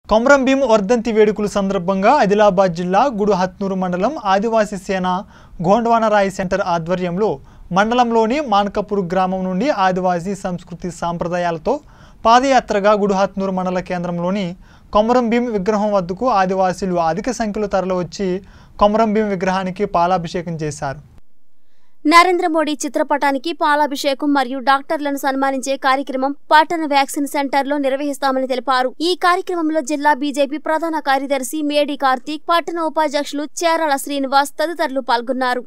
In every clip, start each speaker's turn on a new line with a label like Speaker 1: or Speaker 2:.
Speaker 1: కొమరం భీం వర్ధంతి వేడుకల సందర్భంగా ఆదిలాబాద్ జిల్లా గుడుహత్నూరు మండలం ఆదివాసీ సేన గోండ్వానరాయి సెంటర్ ఆధ్వర్యంలో మండలంలోని మాన్కపూర్ గ్రామం నుండి ఆదివాసీ సంస్కృతి సాంప్రదాయాలతో పాదయాత్రగా గుడుహత్నూరు మండల కేంద్రంలోని కొమరం భీం విగ్రహం వద్దకు ఆదివాసీలు అధిక సంఖ్యలో తరలివచ్చి కొమరం భీం విగ్రహానికి పాలాభిషేకం చేశారు
Speaker 2: నరేంద్ర మోడీ చిత్రపటానికి పాలాభిషేకం మరియు డాక్టర్లను సన్మానించే కార్యక్రమం పట్టణ వ్యాక్సిన్ సెంటర్లో నిర్వహిస్తామని తెలిపారు ఈ కార్యక్రమంలో జిల్లా బీజేపీ ప్రధాన కార్యదర్శి మేడి కార్తీక్ పట్టణ ఉపాధ్యక్షులు చేరాల శ్రీనివాస్ తదితరులు పాల్గొన్నారు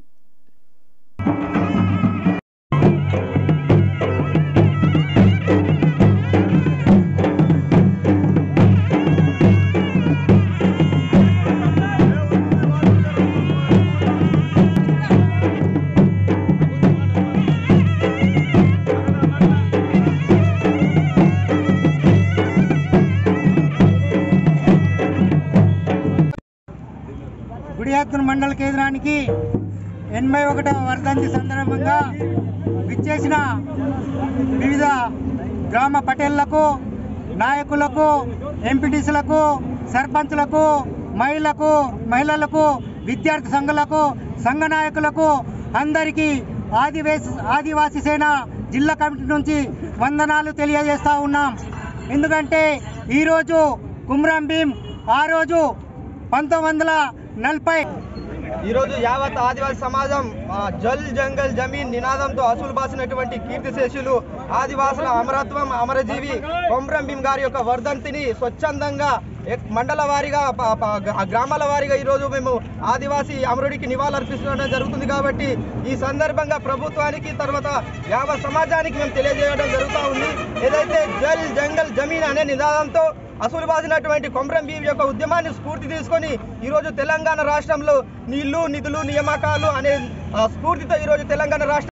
Speaker 3: గుడియాత్తున మండల కేంద్రానికి ఎనభై ఒకటవ వర్ధంతి సందర్భంగా విచ్చేసిన వివిధ గ్రామ పటేళ్లకు నాయకులకు ఎంపీటీసీలకు సర్పంచులకు మహిళలకు మహిళలకు విద్యార్థి సంఘాలకు సంఘ నాయకులకు అందరికీ ఆదివాసి ఆదివాసీ సేన జిల్లా కమిటీ నుంచి వందనాలు తెలియజేస్తా ఉన్నాం ఎందుకంటే ఈరోజు కుమ్రం భీం ఆ రోజు పంతొమ్మిది వందల నలభై
Speaker 4: ఈరోజు యావత్ ఆదివాసీ సమాజం ఆ, జల్ జంగల్ జమీన్ నినాదంతో అసలు బాసినటువంటి కీర్తిశేషులు ఆదివాసుల అమరత్వం అమరజీవి కొమ్రం భీం గారి యొక్క వర్ధంతిని స్వచ్ఛందంగా ఎక్- మండల వారీగా ప- ప- గ్రా- గ్రామాల వారీగా ఈరోజు మేము ఆదివాసీ అమరుడికి నివాళులర్పించడం జరుగుతుంది కాబట్టి ఈ సందర్భంగా ప్రభుత్వానికి తర్వాత యావత్ సమాజానికి మేము తెలియజేయడం జరుగుతూ ఉంది ఏదైతే జల్ జంగల్ జమీన్ అనే నినాదంతో అసలు బాసినటువంటి కొమరం భీం యొక్క ఉద్యమాన్ని స్ఫూర్తి తీసుకొని ఈరోజు తెలంగాణ రాష్ట్రంలో నీళ్లు నిధులు నియామకాలు అనే ఆ, స్ఫూర్తితో ఈరోజు తెలంగాణ రాష్ట్రం